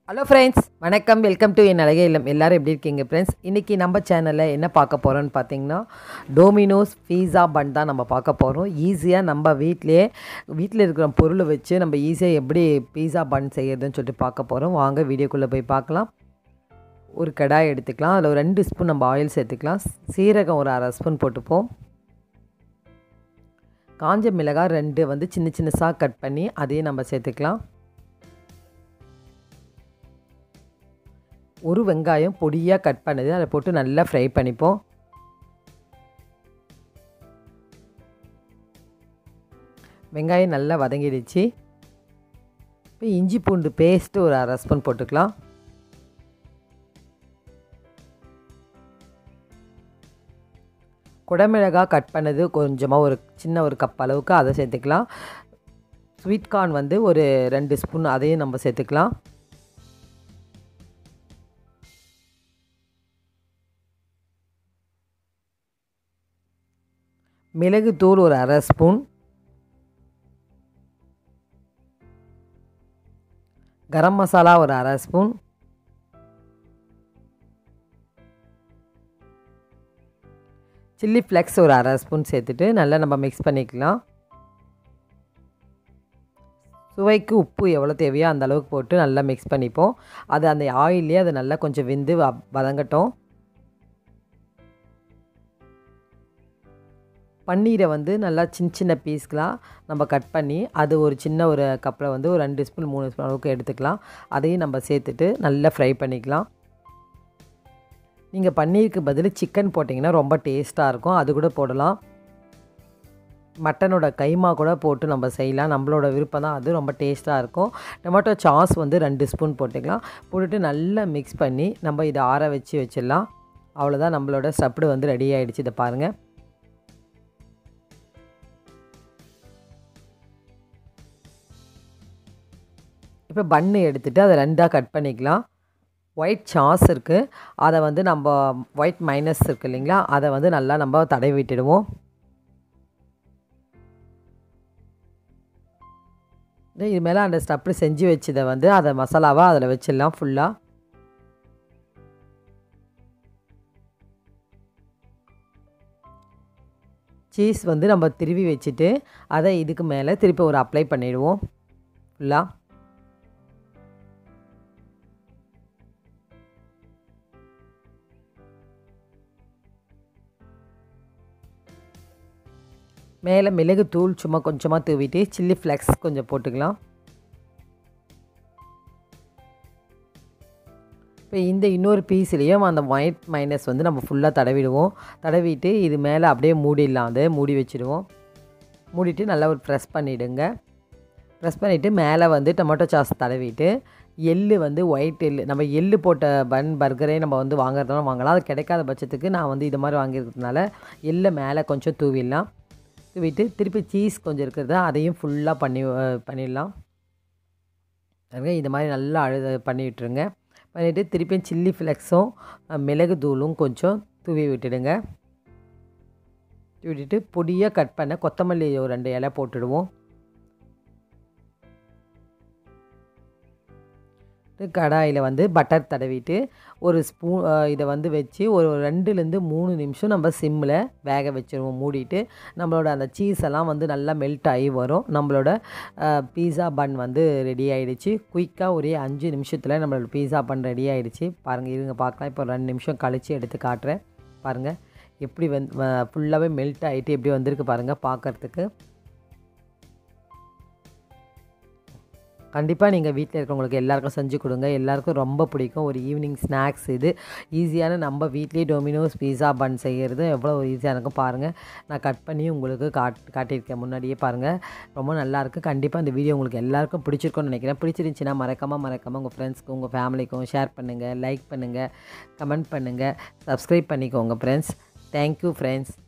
hello friends வணக்கம் welcome to என் அழகே இல்லம் எல்லாரும் எப்படி இருக்கீங்க ஃப்ரெண்ட்ஸ் இன்றைக்கி நம்ம சேனலில் என்ன பார்க்க போகிறோம்னு பார்த்தீங்கன்னா டோமினோஸ் பீஸா பன் தான் நம்ம பார்க்க போகிறோம் ஈஸியாக நம்ம வீட்டிலேயே வீட்டில் இருக்கிற பொருளை வச்சு நம்ம ஈஸியாக எப்படி பீஸா பன் செய்யறதுன்னு சொல்லிட்டு பார்க்க போகிறோம் வாங்க வீடியோக்குள்ளே போய் பார்க்கலாம் ஒரு கடாய் எடுத்துக்கலாம் அதில் ஒரு ரெண்டு ஸ்பூன் நம்ம ஆயில் சேர்த்துக்கலாம் சீரகம் ஒரு அரை ஸ்பூன் போட்டுப்போம் காஞ்ச மிளகாய் ரெண்டு வந்து சின்ன சின்னசாக கட் பண்ணி அதையும் நம்ம சேர்த்துக்கலாம் ஒரு வெங்காயம் பொடியாக கட் பண்ணது அதை போட்டு நல்லா ஃப்ரை பண்ணிப்போம் வெங்காயம் நல்லா வதங்கிடுச்சு இப்போ இஞ்சி பூண்டு பேஸ்ட்டு ஒரு அரை ஸ்பூன் போட்டுக்கலாம் குடமிளகாய் கட் பண்ணது கொஞ்சமாக ஒரு சின்ன ஒரு கப் அளவுக்கு அதை சேர்த்துக்கலாம் ஸ்வீட் கார்ன் வந்து ஒரு ரெண்டு ஸ்பூன் அதையும் நம்ம சேர்த்துக்கலாம் மிளகு தூள் ஒரு அரை ஸ்பூன் கரம் மசாலா ஒரு அரை ஸ்பூன் சில்லி ஃப்ளெக்ஸ் ஒரு அரை ஸ்பூன் சேர்த்துட்டு நல்லா நம்ம மிக்ஸ் பண்ணிக்கலாம் சுவைக்கு உப்பு எவ்வளோ தேவையோ அந்த அளவுக்கு போட்டு நல்லா மிக்ஸ் பண்ணிப்போம் அது அந்த ஆயிலே அது நல்லா கொஞ்சம் வெந்து வதங்கட்டும் பன்னீரை வந்து நல்லா சின்ன சின்ன பீஸ்க்கெலாம் நம்ம கட் பண்ணி அது ஒரு சின்ன ஒரு கப்பில் வந்து ஒரு ரெண்டு ஸ்பூன் மூணு ஸ்பூன் அளவுக்கு எடுத்துக்கலாம் அதையும் நம்ம சேர்த்துட்டு நல்லா ஃப்ரை பண்ணிக்கலாம் நீங்கள் பன்னீருக்கு பதில் சிக்கன் போட்டிங்கன்னா ரொம்ப டேஸ்ட்டாக இருக்கும் அது கூட போடலாம் மட்டனோட கைமா கூட போட்டு நம்ம செய்யலாம் நம்மளோட விருப்பம் தான் அது ரொம்ப டேஸ்ட்டாக இருக்கும் டொமேட்டோ சாஸ் வந்து ரெண்டு ஸ்பூன் போட்டுக்கலாம் போட்டுட்டு நல்லா மிக்ஸ் பண்ணி நம்ம இதை ஆற வச்சு வச்சிடலாம் அவ்வளோதான் நம்மளோட சப்புடு வந்து ரெடி ஆகிடுச்சு இதை பாருங்கள் இப்போ பன்னு எடுத்துகிட்டு அதை ரெண்டாக கட் பண்ணிக்கலாம் ஒயிட் சாஸ் இருக்குது அதை வந்து நம்ம ஒயிட் மைனஸ் இருக்குது இல்லைங்களா அதை வந்து நல்லா நம்ம தடவி விட்டுடுவோம் இது மேலே அந்த ஸ்டப்பு செஞ்சு வச்சதை வந்து அதை மசாலாவாக அதில் வச்சிடலாம் ஃபுல்லாக சீஸ் வந்து நம்ம திருவி வச்சுட்டு அதை இதுக்கு மேலே திருப்பி ஒரு அப்ளை பண்ணிவிடுவோம் ஃபுல்லாக மேலே மிளகு தூள் சும்மா கொஞ்சமாக தூவிட்டு சில்லி ஃப்ளெக்ஸ் கொஞ்சம் போட்டுக்கலாம் இப்போ இந்த இன்னொரு பீஸ்லேயும் அந்த ஒயிட் மைனஸ் வந்து நம்ம ஃபுல்லாக தடவிடுவோம் தடவிட்டு இது மேலே அப்படியே மூடிடலாம் அதை மூடி வச்சுடுவோம் மூடிட்டு நல்லா ஒரு ப்ரெஸ் பண்ணிவிடுங்க ப்ரெஸ் பண்ணிவிட்டு மேலே வந்து டொமேட்டோ சாஸ் தடவிட்டு எள்ளு வந்து ஒயிட் எள்ளு நம்ம எள்ளு போட்ட பன் பர்கரே நம்ம வந்து வாங்குறதுனால வாங்கலாம் அது கிடைக்காத பட்சத்துக்கு நான் வந்து இது மாதிரி வாங்கியிருக்கிறதுனால எள்ளை மேலே கொஞ்சம் தூவிடலாம் தூவிட்டு திருப்பி சீஸ் கொஞ்சம் இருக்கிறத அதையும் ஃபுல்லாக பண்ணி பண்ணிடலாம் இது மாதிரி நல்லா அழு பண்ணி விட்டுருங்க பண்ணிவிட்டு திருப்பியும் சில்லி ஃப்ளெக்ஸும் மிளகு தூளும் கொஞ்சம் தூவி விட்டுடுங்க விட்டுட்டு பொடியாக கட் பண்ண கொத்தமல்லி ஒரு ரெண்டு இலை போட்டுடுவோம் கடாயில் வந்து பட்டர் தடவிட்டு ஒரு ஸ்பூன் இதை வந்து வச்சு ஒரு ரெண்டுலேருந்து மூணு நிமிஷம் நம்ம சிம்மில் வேக வச்சுருவோம் மூடிட்டு நம்மளோட அந்த சீஸ் எல்லாம் வந்து நல்லா மெல்ட் ஆகி வரும் நம்மளோட பீஸா பன் வந்து ரெடி ஆகிடுச்சு குயிக்காக ஒரே அஞ்சு நிமிஷத்தில் நம்மளோட பீஸா பன் ரெடி ஆகிடுச்சு பாருங்கள் இருங்க பார்க்கலாம் இப்போ ரெண்டு நிமிஷம் கழித்து எடுத்து காட்டுறேன் பாருங்கள் எப்படி வந்து ஃபுல்லாகவே மெல்ட் ஆகிட்டு எப்படி வந்திருக்கு பாருங்கள் பார்க்குறதுக்கு கண்டிப்பாக நீங்கள் வீட்டில் இருக்கிறவங்களுக்கு எல்லாருக்கும் செஞ்சு கொடுங்க எல்லாருக்கும் ரொம்ப பிடிக்கும் ஒரு ஈவினிங் ஸ்நாக்ஸ் இது ஈஸியான நம்ம வீட்லேயே டொமினோஸ் பீஸா பன் செய்கிறது எவ்வளோ ஈஸியாக இருக்கும் பாருங்கள் நான் கட் பண்ணி உங்களுக்கு காட் காட்டியிருக்கேன் முன்னாடியே பாருங்கள் ரொம்ப நல்லாயிருக்கு கண்டிப்பாக இந்த வீடியோ உங்களுக்கு எல்லாருக்கும் பிடிச்சிருக்கும்னு நினைக்கிறேன் பிடிச்சிருந்துச்சின்னா மறக்காமல் மறக்காமல் உங்கள் ஃப்ரெண்ட்ஸ்க்கு உங்கள் ஃபேமிலிக்கும் ஷேர் பண்ணுங்கள் லைக் பண்ணுங்கள் கமெண்ட் பண்ணுங்கள் சப்ஸ்கிரைப் பண்ணிக்கோங்க ஃப்ரெண்ட்ஸ் தேங்க்யூ ஃப்ரெண்ட்ஸ்